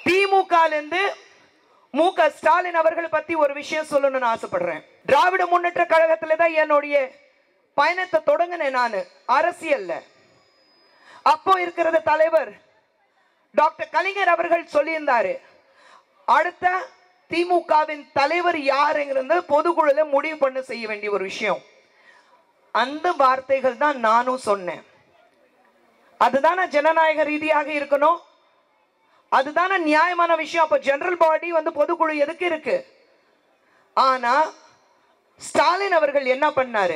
திமுகல இருந்து மு க ஸ்டாலின் அவர்கள் பத்தி ஒரு விஷயம் சொல்லணும்னு ஆசைப்படுறேன் திராவிட முன்னேற்ற கழகத்துல தான் என்னுடைய பயணத்தை தொடங்கினேன் நான் அரசியல்ல அப்போ இருக்கிறது தலைவர் டாக்டர் கலைஞர் அவர்கள் சொல்லியிருந்தாரு அடுத்த திமுகவின் தலைவர் யாருங்கிறது பொதுக்குழுல முடிவு பண்ண செய்ய வேண்டிய ஒரு விஷயம் அந்த வார்த்தைகள் தான் நானும் சொன்னேன் அதுதானே ஜனநாயக ரீதியாக இருக்கணும் அதுதானே நியாயமான விஷயம் அப்ப ஜெனரல் பாடி வந்து பொதுக்குழு எதுக்கு இருக்கு ஆனா ஸ்டாலின் அவர்கள் என்ன பண்ணாரு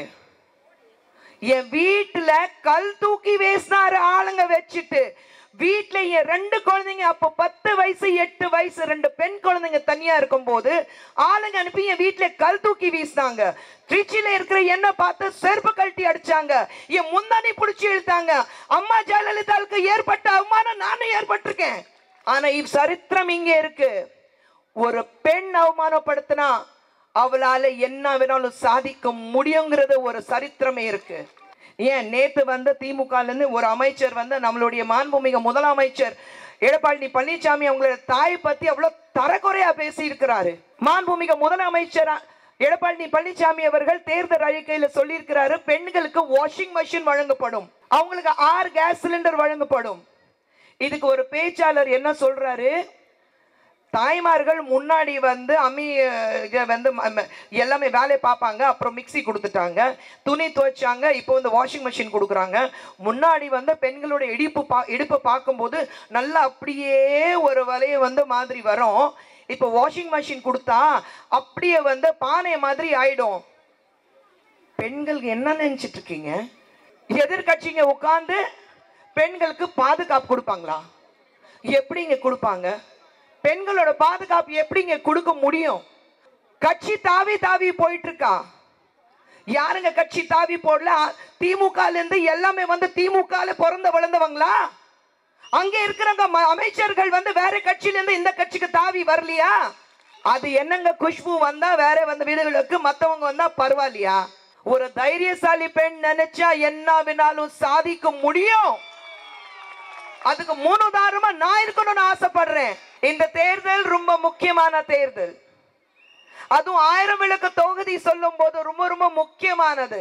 என் வீட்டுல கல் தூக்கி வீசினாரு ஆளுங்க வச்சுட்டு வீட்டுல என் ரெண்டு குழந்தைங்க அப்ப பத்து வயசு எட்டு வயசு ரெண்டு பெண் குழந்தைங்க தனியா இருக்கும் போது ஆளுங்க அனுப்பி என் வீட்டுல கல் தூக்கி வீசினாங்க திருச்சியில இருக்கிற என்ன பார்த்து செருப்பு கழட்டி அடிச்சாங்க என் முந்தானி பிடிச்சி இழுத்தாங்க அம்மா ஜெயலலிதாவுக்கு ஏற்பட்ட அவமானம் நானும் ஏற்பட்டிருக்கேன் ஆனா இவ் சரித்திரம் இங்க இருக்கு ஒரு பெண் அவமானப்படுத்தினா அவளால என்ன வேணாலும் சாதிக்க முடியுங்கிறது ஒரு சரித்திரமே இருக்கு ஏன் நேத்து வந்து திமுகல இருந்து ஒரு அமைச்சர் வந்து நம்மளுடைய மாண்புமிகு முதலமைச்சர் எடப்பாடி பழனிசாமி அவங்களோட தாய் பத்தி அவ்வளவு தரக்குறையா பேசி இருக்கிறாரு மாண்புமிகு முதலமைச்சர் எடப்பாடி பழனிசாமி அவர்கள் தேர்தல் அறிக்கையில சொல்லியிருக்கிறாரு பெண்களுக்கு வாஷிங் மெஷின் வழங்கப்படும் அவங்களுக்கு ஆறு கேஸ் சிலிண்டர் வழங்கப்படும் இதுக்கு ஒரு பேச்சாளர் என்ன சொல்றாரு தாய்மார்கள் முன்னாடி வந்து அம்மி அஹ், இத வந்து ம- ம- எல்லாமே வேலையை பார்ப்பாங்க அப்புறம் மிக்ஸி கொடுத்துட்டாங்க துணி துவைச்சாங்க இப்போ வந்து வாஷிங் மிஷின் கொடுக்குறாங்க முன்னாடி வந்து பெண்களோட இடிப்பு பா இடுப்பை பார்க்கும்போது நல்லா அப்படியே ஒரு வலையை வந்து மாதிரி வரும் இப்போ வாஷிங் மிஷின் கொடுத்தா அப்படியே வந்து பானை மாதிரி ஆயிடும் பெண்களுக்கு என்ன நினைச்சிட்டு இருக்கீங்க எதிர்கட்சிங்க உட்கார்ந்து பெண்களுக்கு பாதுகாப்பு கொடுப்பாங்களா எப்படிங்க கொடுப்பாங்க பெண்களோட பாதுகாப்பு எப்படிங்க கொடுக்க முடியும் கட்சி தாவி தாவி போயிட்டு இருக்கா யாருங்க கட்சி தாவி போடல திமுக இருந்து எல்லாமே வந்து திமுக பிறந்த வளர்ந்தவங்களா அங்க இருக்கிறவங்க ம- அமைச்சர்கள் வந்து வேற கட்சியில இருந்து இந்த கட்சிக்கு தாவி வரலையா அது என்னங்க குஷ்பு வந்தா வேற வந்து வீடுகளுக்கு மத்தவங்க வந்தா பரவாயில்லையா ஒரு தைரியசாலி பெண் நினைச்சா என்ன வேணாலும் சாதிக்க முடியும் அதுக்கு மூணு உதாரணமா நான் இருக்கணும்னு ஆசைப்படுறேன் இந்த தேர்தல் ரொம்ப முக்கியமான தேர்தல் அதுவும் ஆயிரம் விளக்கு தொகுதி சொல்லும் போது ரொம்ப ரொம்ப முக்கியமானது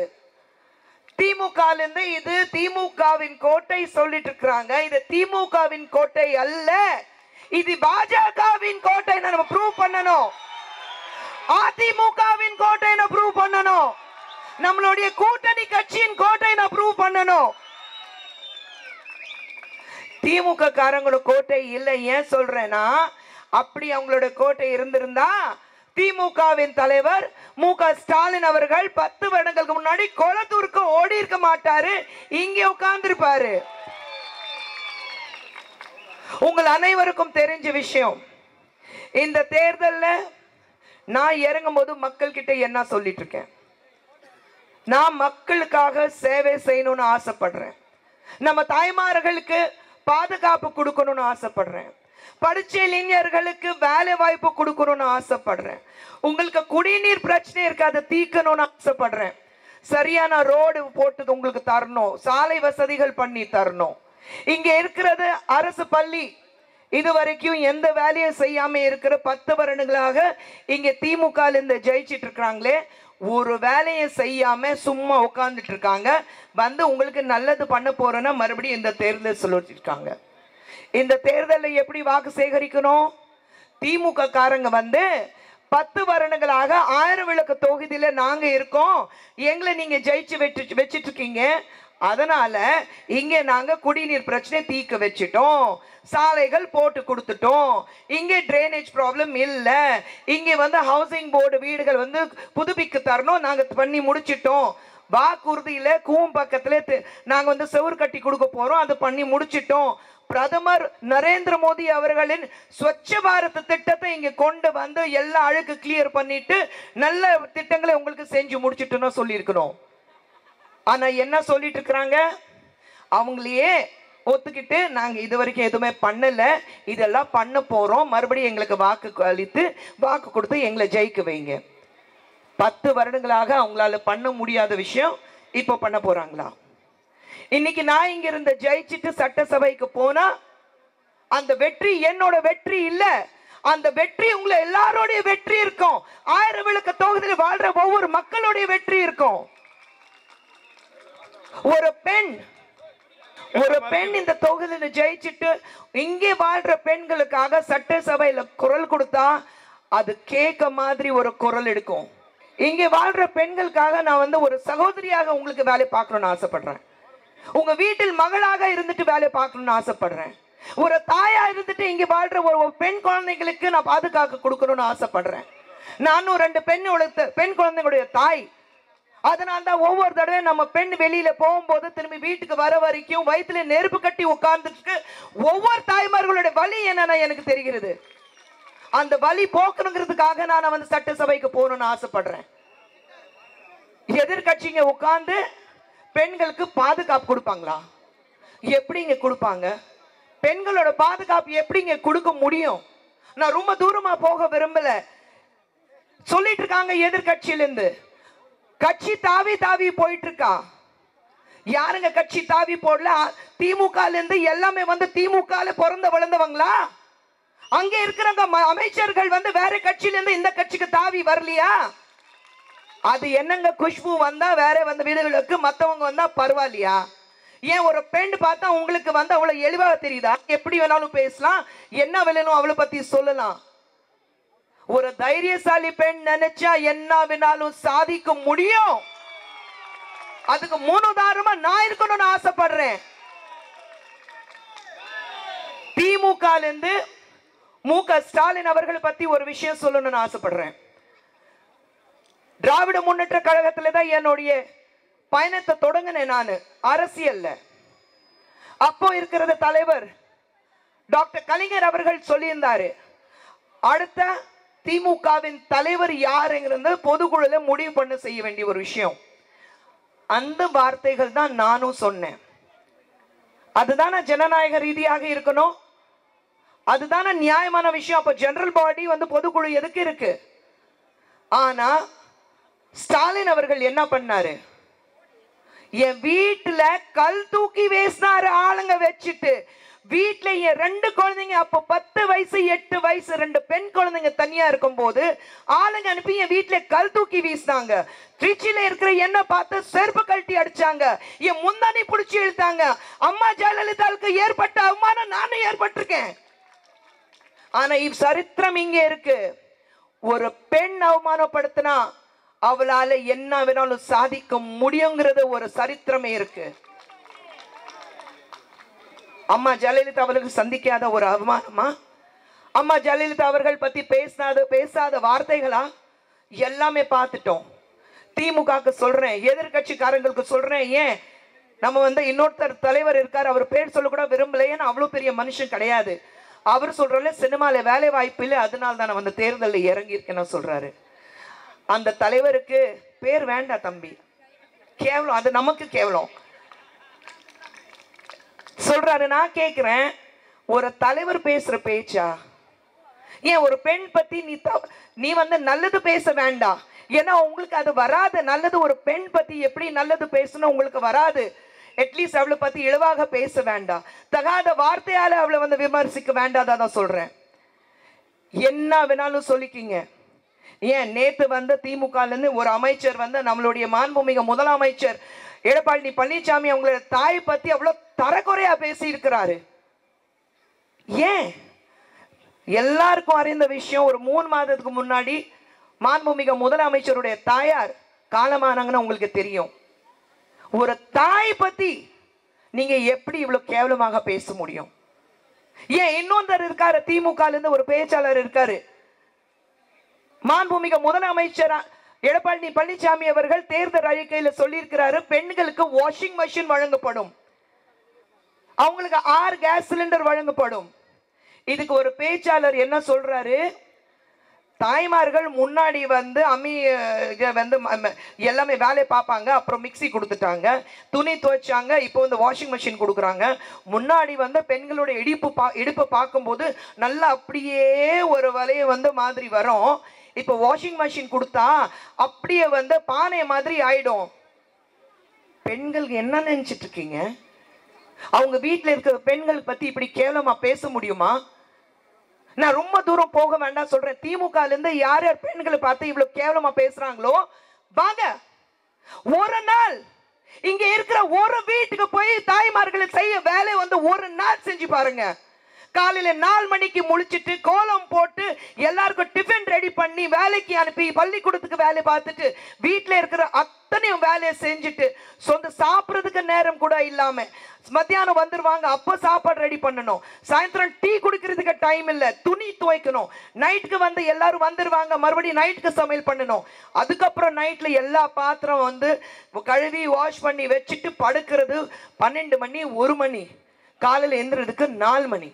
திமுக இருந்து இது திமுகவின் கோட்டை சொல்லிட்டு இருக்கிறாங்க இது திமுகவின் கோட்டை அல்ல இது பாஜகவின் கோட்டை நம்ம ப்ரூவ் பண்ணணும் அதிமுகவின் கோட்டை ப்ரூவ் பண்ணணும் நம்மளுடைய கூட்டணி கட்சியின் கோட்டை ப்ரூவ் பண்ணணும் திமுக காரங்களோட கோட்டை இல்லை ஏன் சொல்றேன்னா அப்படி அவங்களோட கோட்டை இருந்திருந்தா திமுகவின் தலைவர் மு க ஸ்டாலின் அவர்கள் பத்து வருடங்களுக்கு முன்னாடி கொளத்தூருக்கு ஓடி இருக்க மாட்டாரு இங்கே உட்கார்ந்திருப்பாரு உங்கள் அனைவருக்கும் தெரிஞ்ச விஷயம் இந்த தேர்தல்ல நான் இறங்கும் போது மக்கள் கிட்ட என்ன சொல்லிட்டு இருக்கேன் நான் மக்களுக்காக சேவை செய்யணும்னு ஆசைப்படுறேன் நம்ம தாய்மார்களுக்கு பாதுகாப்பு கொடுக்கணும்னு ஆசைப்படுறேன் படிச்ச இளைஞர்களுக்கு வேலை வாய்ப்பு கொடுக்கணும்னு ஆசைப்படுறேன் உங்களுக்கு குடிநீர் பிரச்சனை இருக்கு அதை தீர்க்கணும்னு ஆசைப்படுறேன் சரியான ரோடு போட்டு உங்களுக்கு தரணும் சாலை வசதிகள் பண்ணி தரணும் இங்க இருக்கிறது அரசு பள்ளி இது வரைக்கும் எந்த வேலையும் செய்யாம இருக்கிற பத்து வருடங்களாக இங்க திமுக ல இருந்து ஜெயிச்சிட்டு இருக்காங்களே ஒரு வேலையை செய்யாம சும்மா உட்கார்ந்துட்டு இருக்காங்க வந்து உங்களுக்கு நல்லது பண்ண போறேன்னா மறுபடியும் இந்த தேர்தல் சொல்லிருக்காங்க இந்த தேர்தலில் எப்படி வாக்கு சேகரிக்கணும் திமுக காரங்க வந்து பத்து வருடங்களாக ஆயிரம் விளக்கு தொகுதியில நாங்க இருக்கோம் எங்களை நீங்க ஜெயிச்சு வெச்சு வச்சிட்டு இருக்கீங்க அதனால இங்க நாங்க குடிநீர் பிரச்சனை தீர்க்க வச்சிட்டோம் சாலைகள் போட்டு கொடுத்துட்டோம் இங்கே ட்ரைனேஜ் ப்ராப்ளம் இல்ல இங்க வந்து ஹவுசிங் போர்டு வீடுகள் வந்து புதுப்பிக்க தரணும் நாங்க பண்ணி முடிச்சிட்டோம் வாக்குறுதியில கூவம் பக்கத்துல தி- நாங்க வந்து செவுரு கட்டி கொடுக்க போறோம் அது பண்ணி முடிச்சிட்டோம் பிரதமர் நரேந்திர மோடி அவர்களின் ஸ்வச்ச பாரத் திட்டத்தை இங்க கொண்டு வந்து எல்லா அழுக்கு கிளியர் பண்ணிட்டு நல்ல திட்டங்களை உங்களுக்கு செஞ்சு முடிச்சிட்டுன்னு சொல்லியிருக்கிறோம் ஆனா என்ன சொல்லிட்டு இருக்கிறாங்க அவங்களையே ஒத்துக்கிட்டு நாங்க இது வரைக்கும் எதுவுமே பண்ணல இதெல்லாம் பண்ண போறோம் மறுபடியும் எங்களுக்கு வாக்கு அளித்து வாக்கு கொடுத்து எங்களை ஜெயிக்க வைங்க பத்து வருடங்களாக அவங்களால பண்ண முடியாத விஷயம் இப்போ பண்ண போறாங்களா இன்னைக்கு நான் இங்க இருந்த ஜெயிச்சுட்டு சட்டசபைக்கு போனா அந்த வெற்றி என்னோட வெற்றி இல்ல அந்த வெற்றி உங்களை எல்லாரோடைய வெற்றி இருக்கும் ஆயிரம் விளக்க தொகுதியில் வாழ்ற ஒவ்வொரு மக்களுடைய வெற்றி இருக்கும் ஒரு பெண் ஒரு பெண் இந்த தொகுதியில ஜெயிச்சுட்டு இங்கே வாழ்ற பெண்களுக்காக சட்டசபையில குரல் கொடுத்தா அது கேட்க மாதிரி ஒரு குரல் எடுக்கும் இங்கே வாழ்ற பெண்களுக்காக நான் வந்து ஒரு சகோதரியாக உங்களுக்கு வேலை பார்க்கணும்னு ஆசைப்படுறேன் உங்க வீட்டில் மகளாக இருந்துட்டு வேலை பார்க்கணும்னு ஆசைப்படுறேன் ஒரு தாயா இருந்துட்டு இங்க வாழ்ற ஒரு ஒரு பெண் குழந்தைகளுக்கு நான் பாதுகாக்க கொடுக்கணும்னு ஆசைப்படுறேன் நானும் ரெண்டு பெண் உழைத்த பெண் குழந்தைகளுடைய தாய் அதனால தான் ஒவ்வொரு தடவையும் நம்ம பெண் வெளியில போகும்போது திரும்பி வீட்டுக்கு வர வரைக்கும் வயிற்றுல நெருப்பு கட்டி உட்கார்ந்துட்டு ஒவ்வொரு தாய்மார்களுடைய வலி என்னன்னா எனக்கு தெரிகிறது அந்த வலி போக்கணுங்கிறதுக்காக நான் வந்து சட்டசபைக்கு போகணும்னு ஆசைப்படுறேன் எதிர்கட்சிங்க உட்கார்ந்து பெண்களுக்கு பாதுகாப்பு கொடுப்பாங்களா எப்படிங்க கொடுப்பாங்க பெண்களோட பாதுகாப்பு எப்படிங்க கொடுக்க முடியும் நான் ரொம்ப தூரமா போக விரும்பல சொல்லிட்டு இருக்காங்க எதிர்கட்சியில இருந்து கட்சி தாவி தாவி போயிட்டு இருக்கா யாருங்க கட்சி தாவி போடல திமுக இருந்து எல்லாமே வந்து திமுக பிறந்த வளர்ந்தவங்களா அங்க இருக்கிறவங்க ம- அமைச்சர்கள் வந்து வேற கட்சியில இருந்து இந்த கட்சிக்கு தாவி வரலையா அது என்னங்க குஷ்பு வந்தா வேற வந்து வீடுகளுக்கு மத்தவங்க வந்தா பரவாயில்லையா ஏன் ஒரு பெண் பார்த்தா உங்களுக்கு வந்து அவ்வளவு எளிவாக தெரியுதா எப்படி வேணாலும் பேசலாம் என்ன வேணும் அவளை பத்தி சொல்லலாம் ஒரு தைரியசாலி பெண் நினைச்சா என்ன வேணாலும் சாதிக்க முடியும் அதுக்கு மூணு உதாரணமா நான் இருக்கணும்னு ஆசைப்படுறேன் திமுக ல இருந்து மு க ஸ்டாலின் அவர்கள் பத்தி ஒரு விஷயம் சொல்லணும்னு ஆசைப்படுறேன் திராவிட முன்னேற்ற கழகத்துல தான் என்னுடைய பயணத்தை தொடங்கினேன் நான் அரசியல்ல அப்போ இருக்கிறது தலைவர் டாக்டர் கலைஞர் அவர்கள் சொல்லியிருந்தாரு அடுத்த திமுகவின் தலைவர் யாருங்கிறது பொதுக்குழுல முடிவு பண்ண செய்ய வேண்டிய ஒரு விஷயம் அந்த வார்த்தைகள் தான் நானும் சொன்னேன் அதுதானே ஜனநாயக ரீதியாக இருக்கணும் அதுதானே நியாயமான விஷயம் அப்ப ஜெனரல் பாடி வந்து பொதுக்குழு எதுக்கு இருக்கு ஆனா ஸ்டாலின் அவர்கள் என்ன பண்ணாரு என் வீட்டுல கல் தூக்கி வீசினாரு ஆளுங்க வச்சுட்டு வீட்டுல என் ரெண்டு குழந்தைங்க அப்ப பத்து வயசு எட்டு வயசு ரெண்டு பெண் குழந்தைங்க தனியா இருக்கும் போது ஆளுங்க அனுப்பி என் வீட்டுல கல் தூக்கி வீசினாங்க திருச்சியில இருக்கிற என்ன பார்த்து செருப்பு கழட்டி அடிச்சாங்க என் முந்தானி புடிச்சு இழுத்தாங்க அம்மா ஜெயலலிதாவுக்கு ஏற்பட்ட அவமானம் நானும் ஏற்பட்டிருக்கேன் ஆனா இவ் சரித்திரம் இங்க இருக்கு ஒரு பெண் அவமானப்படுத்தினா அவளால என்ன வேணாலும் சாதிக்க முடியுங்கிறது ஒரு சரித்திரமே இருக்கு அம்மா ஜெயலலிதா அவர்களுக்கு சந்திக்காத ஒரு அவமானமா அம்மா ஜெயலலிதா அவர்கள் பத்தி பேசாத பேசாத வார்த்தைகளா எல்லாமே பார்த்துட்டோம் திமுகக்கு சொல்றேன் எதிர்கட்சிக்காரங்களுக்கு சொல்றேன் ஏன் நம்ம வந்து இன்னொருத்தர் தலைவர் இருக்கார் அவர் பேர் சொல்ல கூட விரும்பல ஏன்னா அவ்வளவு பெரிய மனுஷன் கிடையாது அவர் சொல்றல சினிமால வேலை வாய்ப்பு இல்லை அதனால தான் நான் வந்து தேர்தலில் இறங்கி இருக்கேன்னு சொல்றாரு அந்த தலைவருக்கு பேர் வேண்டாம் தம்பி கேவலம் அது நமக்கு கேவலம் சொல்றாரு நான் கேக்குறேன் ஒரு தலைவர் பேசுற பேச்சா ஏன் ஒரு பெண் பத்தி நீ த- நீ வந்து நல்லது பேச வேண்டாம் ஏன்னா உங்களுக்கு அது வராது நல்லது ஒரு பெண் பத்தி எப்படி நல்லது பேசணும் உங்களுக்கு வராது அட்லீஸ்ட் அவளை பத்தி இழிவாக பேச வேண்டாம் தகாத வார்த்தையால அவளை வந்து விமர்சிக்க வேண்டாதான் தான் சொல்றேன் என்ன வேணாலும் சொல்லிக்கிங்க ஏன் நேத்து வந்து திமுக ல இருந்து ஒரு அமைச்சர் வந்து நம்மளுடைய மாண்புமிகு முதலமைச்சர் எடப்பாடி பழனிசாமி அவங்களோட தாய் பத்தி அவ்வளவு தரக்குறையா பேசி இருக்கிறாரு ஏன் எல்லாருக்கும் அறிந்த விஷயம் ஒரு மூணு மாதத்துக்கு முன்னாடி மாண்புமிகு முதலமைச்சருடைய தாயார் காலமானாங்கன்னு உங்களுக்கு தெரியும் ஒரு தாய் பத்தி நீங்க எப்படி இவ்வளவு கேவலமாக பேச முடியும் ஏன் இன்னொருத்தர் இருக்காரு திமுக ல இருந்து ஒரு பேச்சாளர் இருக்காரு மாண்புமிகு முதலமைச்சர் எடப்பாடி பழனிசாமி அவர்கள் தேர்தல் அறிக்கையில சொல்லியிருக்கிறாரு பெண்களுக்கு வாஷிங் மெஷின் வழங்கப்படும் அவங்களுக்கு ஆறு கேஸ் சிலிண்டர் வழங்கப்படும் இதுக்கு ஒரு பேச்சாளர் என்ன சொல்றாரு தாய்மார்கள் முன்னாடி வந்து அம்மி அஹ், இத வந்து ம- ம- எல்லாமே வேலையை பார்ப்பாங்க அப்புறம் மிக்ஸி கொடுத்துட்டாங்க துணி துவைச்சாங்க இப்போ வந்து வாஷிங் மிஷின் கொடுக்குறாங்க முன்னாடி வந்து பெண்களோட இடிப்பு பா இடுப்பை பார்க்கும்போது நல்லா அப்படியே ஒரு வலையை வந்து மாதிரி வரும் இப்போ வாஷிங் மிஷின் கொடுத்தா அப்படியே வந்து பானை மாதிரி ஆயிடும் பெண்களுக்கு என்ன நினைச்சிட்டு இருக்கீங்க அவங்க வீட்டில் இருக்கிற பெண்கள் பத்தி இப்படி கேவலமா பேச முடியுமா நான் ரொம்ப தூரம் போக வேண்டாம் சொல்றேன் திமுக இருந்து யார் யார் பெண்களை பார்த்து இவ்வளவு கேவலமா பேசுறாங்களோ வாங்க ஒரு நாள் இங்க இருக்கிற ஒரு வீட்டுக்கு போய் தாய்மார்களை செய்ய வேலை வந்து ஒரு நாள் செஞ்சு பாருங்க காலையில நாலு மணிக்கு முழிச்சிட்டு கோலம் போட்டு எல்லாருக்கும் டிஃபன் ரெடி பண்ணி வேலைக்கு அனுப்பி பள்ளிக்கூடத்துக்கு வேலை பார்த்துட்டு வீட்டில் இருக்கிற அத்தனையும் வேலையை செஞ்சுட்டு சொந்த சாப்பிட்றதுக்கு நேரம் கூட இல்லாம மத்தியானம் வந்துருவாங்க அப்போ சாப்பாடு ரெடி பண்ணணும் சாயந்தரம் டீ குடிக்கிறதுக்கு டைம் இல்லை துணி துவைக்கணும் நைட்டுக்கு வந்து எல்லாரும் வந்துருவாங்க மறுபடியும் நைட்டுக்கு சமையல் பண்ணணும் அதுக்கப்புறம் நைட்ல எல்லா பாத்திரம் வந்து கழுவி வாஷ் பண்ணி வச்சுட்டு படுக்கிறது பன்னெண்டு மணி ஒரு மணி காலையில் எந்திரதுக்கு நாலு மணி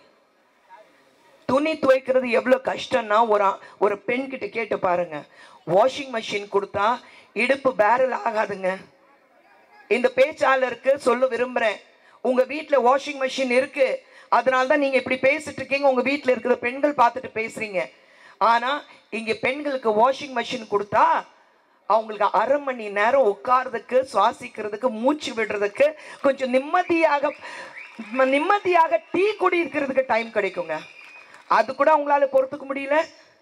துணி துவைக்கிறது எவ்வளோ கஷ்டம்னா ஒரு ஆ- ஒரு பெண் கிட்ட கேட்டு பாருங்க வாஷிங் மிஷின் கொடுத்தா இடுப்பு பேரல் ஆகாதுங்க இந்த பேச்சாளருக்கு சொல்ல விரும்புறேன் உங்க வீட்ல வாஷிங் மிஷின் இருக்கு அதனால தான் நீங்க இப்படி பேசிட்டு இருக்கீங்க உங்க வீட்ல இருக்கிற பெண்கள் பார்த்துட்டு பேசுறீங்க ஆனா இங்க பெண்களுக்கு வாஷிங் மிஷின் கொடுத்தா அவங்களுக்கு அரை மணி நேரம் உட்கார்றதுக்கு சுவாசிக்கிறதுக்கு மூச்சு விடுறதுக்கு கொஞ்சம் நிம்மதியாக ம- நிம்மதியாக டீ குடி இருக்கிறதுக்கு டைம் கிடைக்குங்க அது கூட அவங்களால பொறுத்துக்க முடியல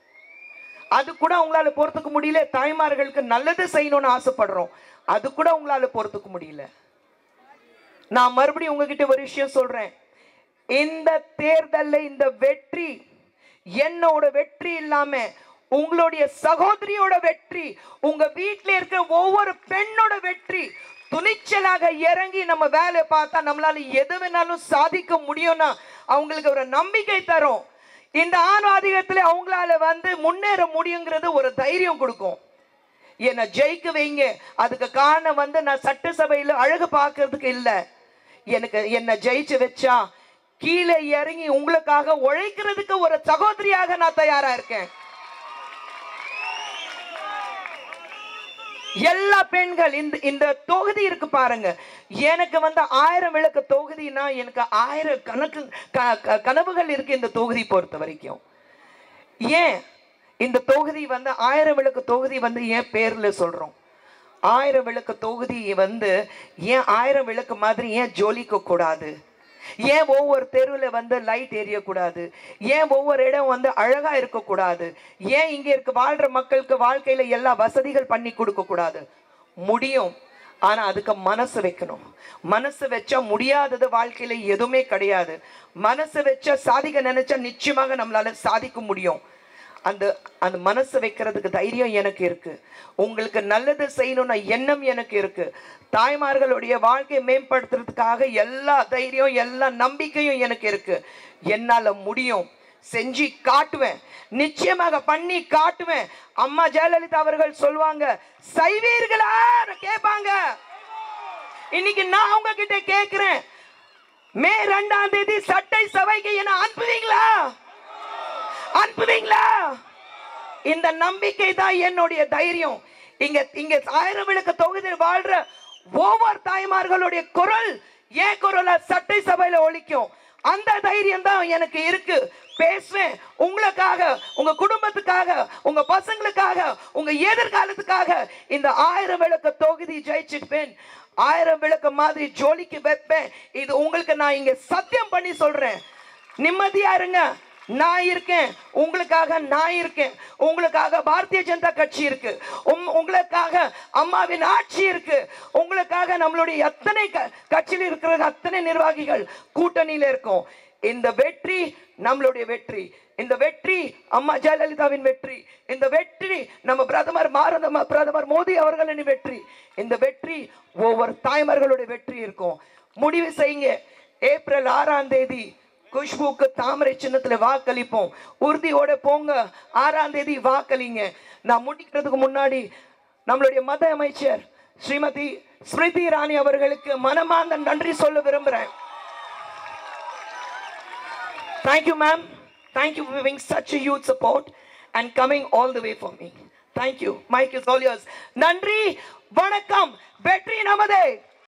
அது கூட உங்களால பொறுத்துக்க முடியல தாய்மார்களுக்கு நல்லது செய்யணும்னு ஆசைப்படுறோம் அது கூட உங்களால பொறுத்துக்க முடியல நான் மறுபடியும் உங்ககிட்ட ஒரு விஷயம் சொல்றேன் இந்த தேர்தல்ல இந்த வெற்றி என்னோட வெற்றி இல்லாம உங்களுடைய சகோதரியோட வெற்றி உங்க வீட்ல இருக்கிற ஒவ்வொரு பெண்ணோட வெற்றி துணிச்சலாக இறங்கி நம்ம வேலை பார்த்தா நம்மளால எது வேணாலும் சாதிக்க முடியும்னா அவங்களுக்கு ஒரு நம்பிக்கை தரும் இந்த ஆணாதிக்கத்துல அவங்களால வந்து முன்னேற முடியுங்கிறது ஒரு தைரியம் கொடுக்கும் என்னை ஜெயிக்க வைங்க அதுக்கு காரணம் வந்து நான் சட்டசபையில அழகு பார்க்கறதுக்கு இல்லை எனக்கு என்னை ஜெயிச்சு வச்சா கீழே இறங்கி உங்களுக்காக உழைக்கிறதுக்கு ஒரு சகோதரியாக நான் தயாரா இருக்கேன் எல்லா பெண்கள் இந்த இந்த தொகுதி இருக்கு பாருங்க எனக்கு வந்து ஆயிரம் விளக்கு தொகுதினா எனக்கு ஆயிரம் கணக்கு க- க- கனவுகள் இருக்கு இந்த தொகுதி பொறுத்த வரைக்கும் ஏன் இந்த தொகுதி வந்து ஆயிரம் விளக்கு தொகுதி வந்து ஏன் பேர்ல சொல்றோம் ஆயிரம் விளக்கு தொகுதி வந்து ஏன் ஆயிரம் விளக்கு மாதிரி ஏன் ஜொலிக்க கூடாது ஏன் ஒவ்வொரு தெருவில் வந்து லைட் எரியக்கூடாது ஏன் ஒவ்வொரு இடம் வந்து அழகா இருக்கக்கூடாது ஏன் இங்க இருக்க வாழ்ற மக்களுக்கு வாழ்க்கையில எல்லா வசதிகள் பண்ணி கொடுக்க கூடாது முடியும் ஆனா அதுக்கு மனசு வைக்கணும் மனசு வச்சா முடியாதது வாழ்க்கையில எதுவுமே கிடையாது மனசு வச்சா சாதிக்க நினைச்சா நிச்சயமாக நம்மளால சாதிக்க முடியும் அந்த அந்த மனசு வைக்கிறதுக்கு தைரியம் எனக்கு இருக்கு உங்களுக்கு நல்லது செய்யணும்னா எண்ணம் எனக்கு இருக்கு தாய்மார்களுடைய வாழ்க்கையை மேம்படுத்துறதுக்காக எல்லா தைரியம் எல்லா நம்பிக்கையும் எனக்கு இருக்கு என்னால முடியும் செஞ்சு காட்டுவேன் நிச்சயமாக பண்ணி காட்டுவேன் அம்மா ஜெயலலிதா அவர்கள் சொல்லுவாங்க செய்வீர்களா கேட்பாங்க இன்னைக்கு நான் உங்ககிட்ட கேட்கிறேன் மே ரெண்டாம் தேதி சட்டை சபைக்கு என்ன அனுப்புவீங்களா அனுப்புவீங்களா இந்த நம்பிக்கை தான் என்னுடைய தைரியம் இங்க இங்க ஆயிரம் விளக்கு தொகுதியில் வாழ்ற ஒவ்வொரு தாய்மார்களுடைய குரல் ஏன் குரலா சட்டை சபையில ஒலிக்கும் அந்த தைரியம் தான் எனக்கு இருக்கு பேசுவேன் உங்களுக்காக உங்க குடும்பத்துக்காக உங்க பசங்களுக்காக உங்க எதிர்காலத்துக்காக இந்த ஆயிரம் விளக்கு தொகுதி ஜெயிச்சிருப்பேன் ஆயிரம் விளக்கு மாதிரி ஜோலிக்கு வைப்பேன் இது உங்களுக்கு நான் இங்க சத்தியம் பண்ணி சொல்றேன் நிம்மதியா இருங்க நான் இருக்கேன் உங்களுக்காக நான் இருக்கேன் உங்களுக்காக பாரதிய ஜனதா கட்சி இருக்கு உம்- உங்களுக்காக அம்மாவின் ஆட்சி இருக்கு உங்களுக்காக நம்மளுடைய அத்தனை க- கட்சியில் இருக்கிற அத்தனை நிர்வாகிகள் கூட்டணியில இருக்கும் இந்த வெற்றி நம்மளுடைய வெற்றி இந்த வெற்றி அம்மா ஜெயலலிதாவின் வெற்றி இந்த வெற்றி நம்ம பிரதமர் பாரத பிரதமர் மோடி அவர்களின் வெற்றி இந்த வெற்றி ஒவ்வொரு தாய்மார்களுடைய வெற்றி இருக்கும் முடிவு செய்யுங்க ஏப்ரல் ஆறாம் தேதி குஷ்புக்கு தாமரை சின்னத்துல வாக்களிப்போம் உறுதியோட போங்க ஆறாம் தேதி வாக்களிங்க நான் முடிக்கிறதுக்கு முன்னாடி நம்மளுடைய மத அமைச்சர் ஸ்ரீமதி ஸ்மிருதி இராணி அவர்களுக்கு மனமார்ந்த நன்றி சொல்ல விரும்புறேன் Thank you, ma'am. Thank you for giving such a huge support and coming all the way for me. Thank you. Mike is all yours. நன்றி வணக்கம் வெற்றி நமதே